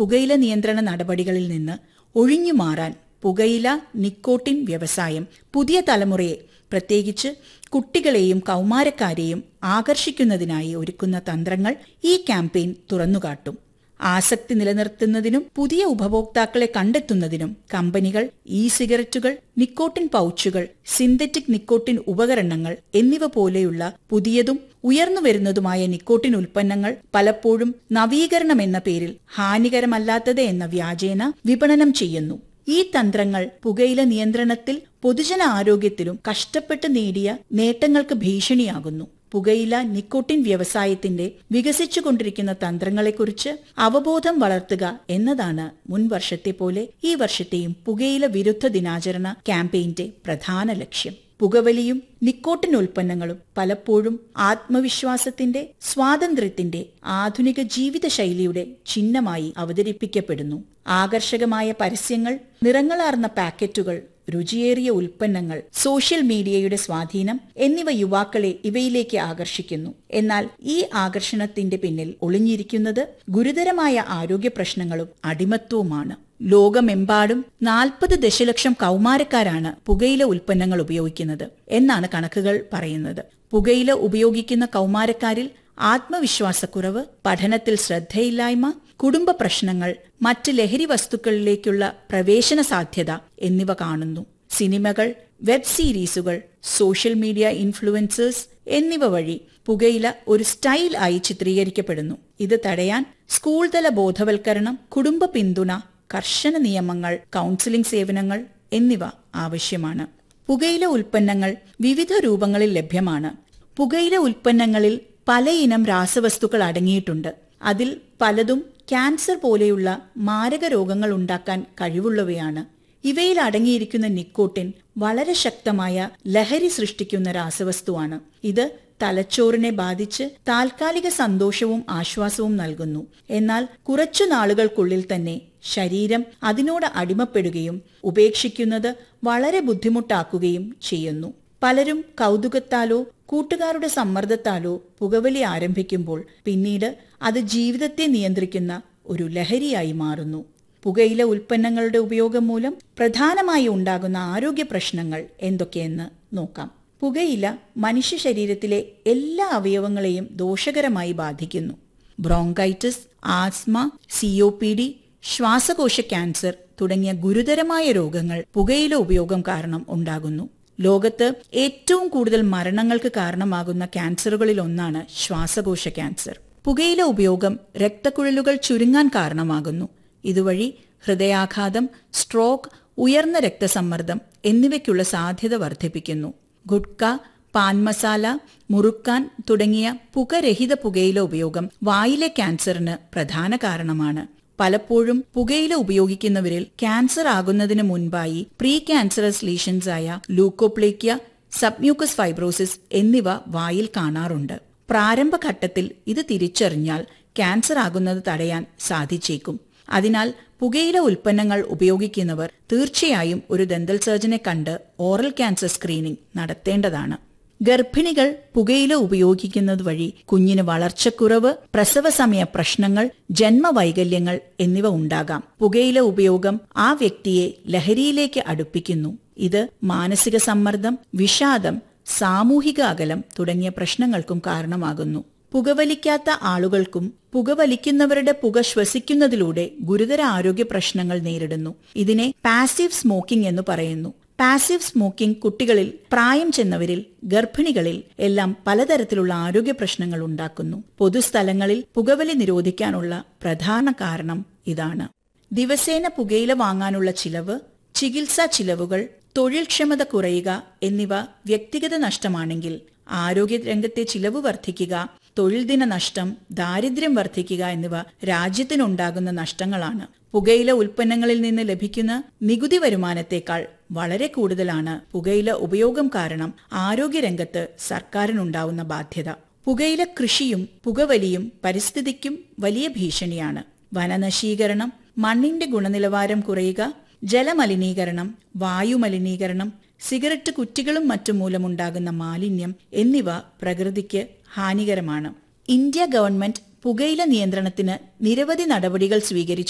പുകയില നിയന്ത്രണ നടപടികളിൽ നിന്ന് ഒഴിഞ്ഞുമാറാൻ പുകയില നിക്കോട്ടിൻ വ്യവസായം പുതിയ തലമുറയെ പ്രത്യേകിച്ച് കുട്ടികളെയും കൗമാരക്കാരെയും ആകർഷിക്കുന്നതിനായി ഒരുക്കുന്ന തന്ത്രങ്ങൾ ഈ ക്യാമ്പയിൻ തുറന്നുകാട്ടും ആസക്തി നിലനിർത്തുന്നതിനും പുതിയ ഉപഭോക്താക്കളെ കണ്ടെത്തുന്നതിനും കമ്പനികൾ ഇ സിഗരറ്റുകൾ നിക്കോട്ടിൻ പൗച്ചുകൾ സിന്തറ്റിക് നിക്കോട്ടിൻ ഉപകരണങ്ങൾ എന്നിവ പോലെയുള്ള പുതിയതും ഉയർന്നുവരുന്നതുമായ നിക്കോട്ടിൻ ഉൽപ്പന്നങ്ങൾ പലപ്പോഴും നവീകരണം എന്ന പേരിൽ ഹാനികരമല്ലാത്തത് എന്ന വ്യാജേന വിപണനം ചെയ്യുന്നു ഈ തന്ത്രങ്ങൾ പുകയില നിയന്ത്രണത്തിൽ പൊതുജന ആരോഗ്യത്തിലും കഷ്ടപ്പെട്ട് നേടിയ നേട്ടങ്ങൾക്ക് ഭീഷണിയാകുന്നു പുകയില നിക്കോട്ടിൻ വ്യവസായത്തിന്റെ വികസിച്ചുകൊണ്ടിരിക്കുന്ന തന്ത്രങ്ങളെക്കുറിച്ച് അവബോധം വളർത്തുക എന്നതാണ് മുൻ വർഷത്തെ പോലെ ഈ വർഷത്തെയും പുകയില വിരുദ്ധ ദിനാചരണ ക്യാമ്പയിന്റെ പ്രധാന ലക്ഷ്യം പുകവലിയും നിക്കോട്ടിൻ ഉൽപ്പന്നങ്ങളും പലപ്പോഴും ആത്മവിശ്വാസത്തിന്റെ സ്വാതന്ത്ര്യത്തിന്റെ ആധുനിക ജീവിതശൈലിയുടെ ചിഹ്നമായി അവതരിപ്പിക്കപ്പെടുന്നു ആകർഷകമായ പരസ്യങ്ങൾ നിറങ്ങളാർന്ന പാക്കറ്റുകൾ രുചിയേറിയ ഉൽപ്പന്നങ്ങൾ സോഷ്യൽ മീഡിയയുടെ സ്വാധീനം എന്നിവ യുവാക്കളെ ഇവയിലേക്ക് ആകർഷിക്കുന്നു എന്നാൽ ഈ ആകർഷണത്തിന്റെ പിന്നിൽ ഒളിഞ്ഞിരിക്കുന്നത് ഗുരുതരമായ ആരോഗ്യ പ്രശ്നങ്ങളും അടിമത്വവുമാണ് ലോകമെമ്പാടും നാൽപ്പത് ദശലക്ഷം കൗമാരക്കാരാണ് പുകയില ഉൽപ്പന്നങ്ങൾ ഉപയോഗിക്കുന്നത് എന്നാണ് കണക്കുകൾ പറയുന്നത് പുകയില ഉപയോഗിക്കുന്ന കൗമാരക്കാരിൽ ആത്മവിശ്വാസക്കുറവ് പഠനത്തിൽ ശ്രദ്ധയില്ലായ്മ കുടുംബ പ്രശ്നങ്ങൾ മറ്റ് ലഹരി വസ്തുക്കളിലേക്കുള്ള പ്രവേശന സാധ്യത എന്നിവ കാണുന്നു സിനിമകൾ വെബ് സീരീസുകൾ സോഷ്യൽ മീഡിയ ഇൻഫ്ലുവൻസേഴ്സ് എന്നിവ വഴി പുകയില ഒരു സ്റ്റൈൽ ആയി ചിത്രീകരിക്കപ്പെടുന്നു ഇത് തടയാൻ സ്കൂൾ തല ബോധവൽക്കരണം കുടുംബ പിന്തുണ കർശന നിയമങ്ങൾ കൗൺസിലിംഗ് സേവനങ്ങൾ എന്നിവ ആവശ്യമാണ് പുകയില ഉൽപ്പന്നങ്ങൾ വിവിധ രൂപങ്ങളിൽ ലഭ്യമാണ് പുകയില ഉൽപ്പന്നങ്ങളിൽ പലയിനം രാസവസ്തുക്കൾ അടങ്ങിയിട്ടുണ്ട് അതിൽ പലതും ക്യാൻസർ പോലെയുള്ള മാരക രോഗങ്ങൾ ഉണ്ടാക്കാൻ കഴിവുള്ളവയാണ് ഇവയിൽ അടങ്ങിയിരിക്കുന്ന നിക്കോട്ടിൻ വളരെ ശക്തമായ ലഹരി സൃഷ്ടിക്കുന്ന രാസവസ്തുവാണ് ഇത് തലച്ചോറിനെ ബാധിച്ച് താൽക്കാലിക സന്തോഷവും ആശ്വാസവും നൽകുന്നു എന്നാൽ കുറച്ചു നാളുകൾക്കുള്ളിൽ തന്നെ ശരീരം അതിനോട് അടിമപ്പെടുകയും ഉപേക്ഷിക്കുന്നത് വളരെ ബുദ്ധിമുട്ടാക്കുകയും ചെയ്യുന്നു പലരും കൗതുകത്താലോ കൂട്ടുകാരുടെ സമ്മർദ്ദത്താലോ പുകവലി ആരംഭിക്കുമ്പോൾ പിന്നീട് അത് ജീവിതത്തെ നിയന്ത്രിക്കുന്ന ഒരു ലഹരിയായി മാറുന്നു പുകയില ഉൽപ്പന്നങ്ങളുടെ ഉപയോഗം മൂലം പ്രധാനമായി ഉണ്ടാകുന്ന ആരോഗ്യ പ്രശ്നങ്ങൾ എന്തൊക്കെയെന്ന് നോക്കാം പുകയില മനുഷ്യ ശരീരത്തിലെ എല്ലാ അവയവങ്ങളെയും ദോഷകരമായി ബാധിക്കുന്നു bronchitis asthma C O P D ശ്വാസകോശ ക്യാൻസർ തുടങ്ങിയ ഗുരുതരമായ രോഗങ്ങൾ പുകയില ഉപയോഗം കാരണം ഉണ്ടാകുന്നു ലോകത്ത് ഏറ്റവും കൂടുതൽ മരണങ്ങൾക്ക് കാരണമാകുന്ന ക്യാൻസറുകളിൽ ഒന്നാണ് ശ്വാസകോശ ക്യാൻസർ പുകയില ഉപയോഗം രക്തക്കുഴലുകൾ ചുരുങ്ങാൻ കാരണമാകുന്നു ഇതുവഴി ഹൃദയാഘാതം സ്ട്രോക്ക് ഉയർന്ന രക്തസമ്മർദ്ദം എന്നിവയ്ക്കുള്ള സാധ്യത വർദ്ധിപ്പിക്കുന്നു ഗുഡ്ക പാൻ മസാല മുറുക്കാൻ തുടങ്ങിയ പുകരഹിത പുകയില ഉപയോഗം വായിലെ ക്യാൻസറിന് പ്രധാന കാരണമാണ് പലപ്പോഴും പുകയില ഉപയോഗിക്കുന്നവരിൽ ക്യാൻസർ ആകുന്നതിന് മുൻപായി പ്രീ ക്യാൻസറസ് ലീഷൻസ് ആയ ലൂക്കോപ്ലേക്യ സബ്മ്യൂക്കസ് ഫൈബ്രോസിസ് എന്നിവ വായിൽ കാണാറുണ്ട് പ്രാരംഭഘട്ടത്തിൽ ഇത് തിരിച്ചറിഞ്ഞാൽ ക്യാൻസർ ആകുന്നത് തടയാൻ സാധിച്ചേക്കും അതിനാൽ പുകയില ഉൽപ്പന്നങ്ങൾ ഉപയോഗിക്കുന്നവർ തീർച്ചയായും ഒരു ദന്തൽ സർജനെ കണ്ട് ഓറൽ ക്യാൻസർ സ്ക്രീനിംഗ് നടത്തേണ്ടതാണ് ഗർഭിണികൾ പുകയില ഉപയോഗിക്കുന്നത് വഴി കുഞ്ഞിന് വളർച്ചക്കുറവ് പ്രസവസമയ പ്രശ്നങ്ങൾ ജന്മവൈകല്യങ്ങൾ എന്നിവ ഉണ്ടാകാം പുകയില ഉപയോഗം ആ വ്യക്തിയെ ലഹരിയിലേക്ക് അടുപ്പിക്കുന്നു ഇത് മാനസിക സമ്മർദ്ദം വിഷാദം സാമൂഹിക അകലം തുടങ്ങിയ പ്രശ്നങ്ങൾക്കും കാരണമാകുന്നു പുകവലിക്കാത്ത ആളുകൾക്കും പുകവലിക്കുന്നവരുടെ പുക ശ്വസിക്കുന്നതിലൂടെ ഗുരുതര ആരോഗ്യ പ്രശ്നങ്ങൾ നേരിടുന്നു ഇതിനെ പാസീവ് സ്മോക്കിംഗ് എന്ന് പറയുന്നു പാസീവ് സ്മോക്കിംഗ് കുട്ടികളിൽ പ്രായം ചെന്നവരിൽ ഗർഭിണികളിൽ എല്ലാം പലതരത്തിലുള്ള ആരോഗ്യ പ്രശ്നങ്ങൾ ഉണ്ടാക്കുന്നു പൊതുസ്ഥലങ്ങളിൽ പുകവലി നിരോധിക്കാനുള്ള പ്രധാന കാരണം ഇതാണ് ദിവസേന പുകയില വാങ്ങാനുള്ള ചിലവ് ചികിത്സാ ചിലവുകൾ തൊഴിൽക്ഷമത കുറയുക എന്നിവ വ്യക്തിഗത നഷ്ടമാണെങ്കിൽ ആരോഗ്യരംഗത്തെ ചിലവ് വർദ്ധിക്കുക തൊഴിൽ ദിന നഷ്ടം ദാരിദ്ര്യം വർദ്ധിക്കുക എന്നിവ രാജ്യത്തിനുണ്ടാകുന്ന നഷ്ടങ്ങളാണ് പുകയില ഉൽപ്പന്നങ്ങളിൽ നിന്ന് ലഭിക്കുന്ന നികുതി വരുമാനത്തേക്കാൾ വളരെ കൂടുതലാണ് പുകയില ഉപയോഗം കാരണം ആരോഗ്യരംഗത്ത് സർക്കാരിനുണ്ടാവുന്ന ബാധ്യത പുകയില കൃഷിയും പുകവലിയും പരിസ്ഥിതിക്കും വലിയ ഭീഷണിയാണ് വനനശീകരണം മണ്ണിന്റെ ഗുണനിലവാരം കുറയുക ജലമലിനീകരണം വായുമലിനീകരണം സിഗരറ്റ് കുറ്റികളും മറ്റും മൂലമുണ്ടാകുന്ന മാലിന്യം എന്നിവ പ്രകൃതിക്ക് ഹാനികരമാണ് ഇന്ത്യ ഗവൺമെന്റ് പുകയില നിയന്ത്രണത്തിന് നിരവധി നടപടികൾ സ്വീകരിച്ചു